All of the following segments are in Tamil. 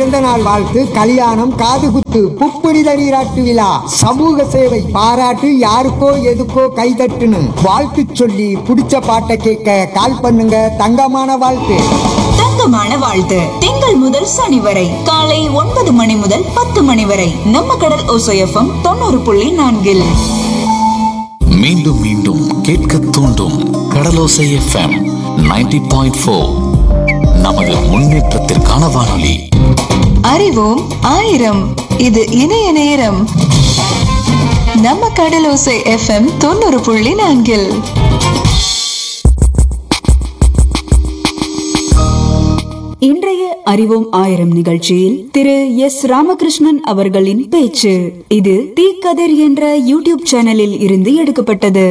பிறந்தநாள் வாழ்த்து கல்யாணம் காதுகுத்து புப்புனித நீராட்டு விழா சமூக சேவை பாராட்டு யாருக்கோ எதுக்கோ கைதட்டுன்னு வாழ்த்து சொல்லி பிடிச்ச பாட்டை கேட்க கால் பண்ணுங்க தங்கமான வாழ்த்து தங்கமான வாழ்த்து திங்கள் முதல் சனி வரை காலை ஒன்பது மணி முதல் பத்து மணி வரை நம்ம கடல் ஓசையஃபம் தொண்ணூறு புள்ளி நான்கில் மீண்டும் மீண்டும் கேட்க தூண்டும் கடலோசை எஃப்எம் 90.4 பாயிண்ட் ஃபோர் நமது முன்னேற்றத்திற்கான வானொலி அறிவோம் ஆயிரம் இது இணைய நேரம் நம்ம கடலோசை எஃப்எம் தொண்ணூறு புள்ளி நான்கில் இன்றைய அறிவோம் ஆயிரம் நிகழ்ச்சியில் திரு எஸ் ராமகிருஷ்ணன் அவர்களின் பேச்சு இது தீக்கதிர் என்ற யூடியூப் சேனலில் இருந்து எடுக்கப்பட்டது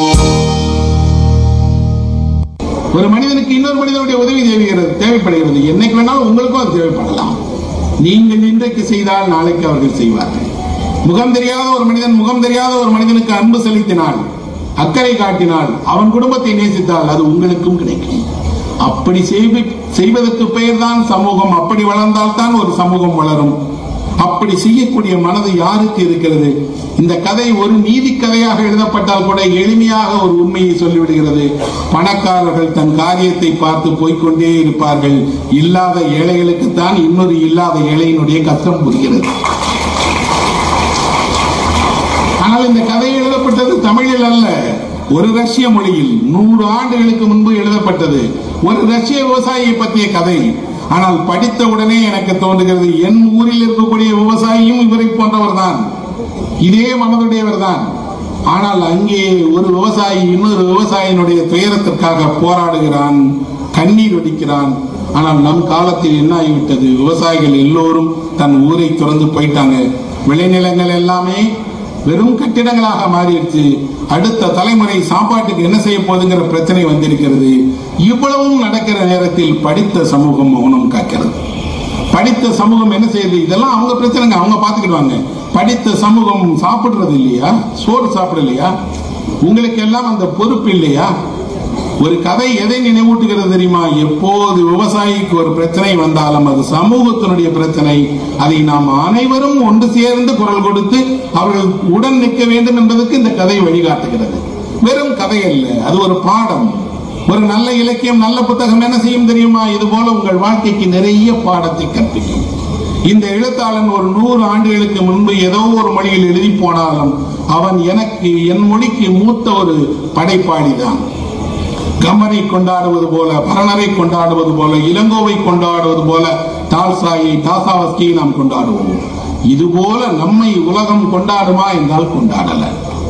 ஒரு மனிதனுக்கு இன்னொரு மனிதனுடைய உதவி தேவைகிறது தேவைப்படுகிறது என்னைக்கு வேணாலும் உங்களுக்கும் அது தேவைப்படலாம் நீங்கள் இன்றைக்கு செய்தால் நாளைக்கு அவர்கள் செய்வார்கள் முகம் தெரியாத ஒரு மனிதன் முகம் தெரியாத ஒரு மனிதனுக்கு அன்பு செலுத்தினால் அக்கறை காட்டினால் அவன் குடும்பத்தை நேசித்தால் அது உங்களுக்கும் கிடைக்கும் அப்படி செய்வி- செய்வதற்கு பெயர்தான் சமூகம் அப்படி வளர்ந்தால்தான் ஒரு சமூகம் வளரும் அப்படி செய்யக்கூடிய மனது யாருக்கு இருக்கிறது இந்த கதை ஒரு நீதி கதையாக எழுதப்பட்டால் கூட எளிமையாக ஒரு உண்மையை சொல்லிவிடுகிறது பணக்காரர்கள் தன் காரியத்தை பார்த்து போய்க்கொண்டே இருப்பார்கள் இல்லாத ஏழைகளுக்குத்தான் இன்னொரு இல்லாத ஏழையினுடைய கஷ்டம் புரிகிறது ஆனால் இந்த கதை எழுதப்பட்டது தமிழில் அல்ல ஒரு ரஷ்ய மொழியில் நூறு ஆண்டுகளுக்கு முன்பு எழுதப்பட்டது ஒரு ரஷ்ய விவசாயியை பற்றிய கதை ஆனால் படித்த உடனே எனக்கு தோன்றுகிறது என் ஊரில் இருக்கக்கூடிய விவசாயியும் இவரை போன்றவர் தான் இதே மனதுடையவர் தான் ஆனால் அங்கே ஒரு விவசாயி இன்னொரு விவசாயினுடைய துயரத்திற்காக போராடுகிறான் கண்ணீர் வடிக்கிறான் ஆனால் நம் காலத்தில் என்ன ஆகிவிட்டது விவசாயிகள் எல்லோரும் தன் ஊரை துறந்து போயிட்டாங்க விளைநிலங்கள் எல்லாமே வெறும் கட்டிடங்களாக மாறிடுச்சு அடுத்த தலைமுறை சாப்பாட்டுக்கு என்ன செய்ய போகுதுங்கிற பிரச்சனை வந்திருக்கிறது இவ்வளவும் நடக்கிற நேரத்தில் படித்த சமூகம் மௌனம் காக்கிறது படித்த சமூகம் என்ன செய்யுது இதெல்லாம் அவங்க பிரச்சனைங்க அவங்க பார்த்துக்கிடுவாங்க படித்த சமூகம் சாப்பிடுறது இல்லையா சோறு சாப்பிடலையா உங்களுக்கு எல்லாம் அந்த பொறுப்பு இல்லையா ஒரு கதை எதை நினைவூட்டுகிறது தெரியுமா எப்போது விவசாயிக்கு ஒரு பிரச்சனை வந்தாலும் அது சமூகத்தினுடைய பிரச்சனை அதை நாம் அனைவரும் ஒன்று சேர்ந்து குரல் கொடுத்து அவர்கள் உடன் நிற்க வேண்டும் என்பதற்கு இந்த கதை வழிகாட்டுகிறது வெறும் கதை அல்ல அது ஒரு பாடம் ஒரு நல்ல இலக்கியம் நல்ல புத்தகம் என்ன செய்யும் தெரியுமா இது போல உங்கள் வாழ்க்கைக்கு நிறைய பாடத்தை கற்பிக்கும் இந்த எழுத்தாளன் ஒரு நூறு ஆண்டுகளுக்கு முன்பு ஏதோ ஒரு மொழியில் எழுதி போனாலும் அவன் எனக்கு என் மொழிக்கு மூத்த ஒரு படைப்பாளிதான் கம்பனை கொண்டாடுவது போல பரணரை கொண்டாடுவது போல இளங்கோவை கொண்டாடுவது போல டால்சாயை டாசாவஸ்கியை நாம் கொண்டாடுவோம் இது போல நம்மை உலகம் கொண்டாடுமா என்றால் கொண்டாடல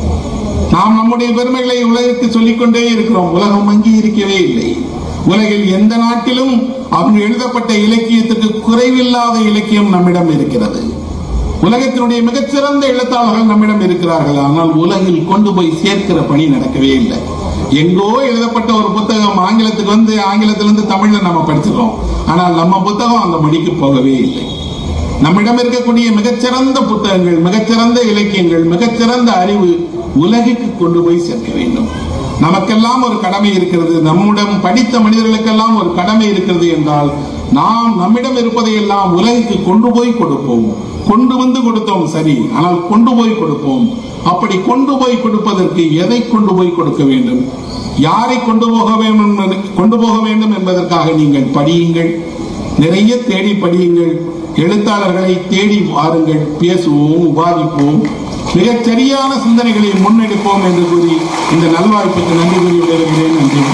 நாம் நம்முடைய பெருமைகளை உலகிற்கு சொல்லிக்கொண்டே இருக்கிறோம் உலகம் அங்கீகரிக்கவே இல்லை உலகில் எந்த நாட்டிலும் அவன் எழுதப்பட்ட இலக்கியத்துக்கு குறைவில்லாத இலக்கியம் நம்மிடம் இருக்கிறது உலகத்தினுடைய மிகச்சிறந்த எழுத்தாளர்கள் நம்மிடம் இருக்கிறார்கள் ஆனால் உலகில் கொண்டு போய் சேர்க்கிற பணி நடக்கவே இல்லை எங்கோ எழுதப்பட்ட ஒரு புத்தகம் ஆங்கிலத்துக்கு வந்து ஆங்கிலத்திலிருந்து தமிழ்ல நம்ம படிச்சிருக்கோம் ஆனால் நம்ம புத்தகம் அந்த மொழிக்கு போகவே இல்லை நம்மிடம் இருக்கக்கூடிய மிகச்சிறந்த புத்தகங்கள் மிகச்சிறந்த இலக்கியங்கள் மிகச்சிறந்த அறிவு உலகிற்கு கொண்டு போய் சேர்க்க வேண்டும் நமக்கெல்லாம் ஒரு கடமை இருக்கிறது நம்மிடம் படித்த மனிதர்களுக்கெல்லாம் ஒரு கடமை இருக்கிறது என்றால் நாம் நம்மிடம் இருப்பதை எல்லாம் உலகிற்கு கொண்டு போய் கொடுப்போம் கொண்டு வந்து கொடுத்தோம் சரி ஆனால் கொண்டு போய் கொடுப்போம் அப்படி கொண்டு போய் கொடுப்பதற்கு எதை கொண்டு போய் கொடுக்க வேண்டும் யாரை கொண்டு போக வேண்டும் என்பது- கொண்டு போக வேண்டும் என்பதற்காக நீங்கள் படியுங்கள் நிறைய தேடி படியுங்கள் எழுத்தாளர்களை தேடி வாருங்கள் பேசுவோம் விவாதிப்போம் மிகச் சரியான சிந்தனைகளை முன்னெடுப்போம் என்று கூறி இந்த நல்வாய்ப்புக்கு நன்றி கூறி விடைபெறுகிறேன் நன்றி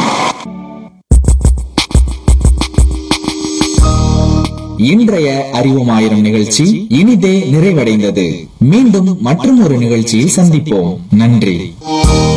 இன்றைய அறிவோம் ஆயிரம் நிகழ்ச்சி இனிதே நிறைவடைந்தது மீண்டும் மற்றும் ஒரு நிகழ்ச்சியில் சந்திப்போம் நன்றி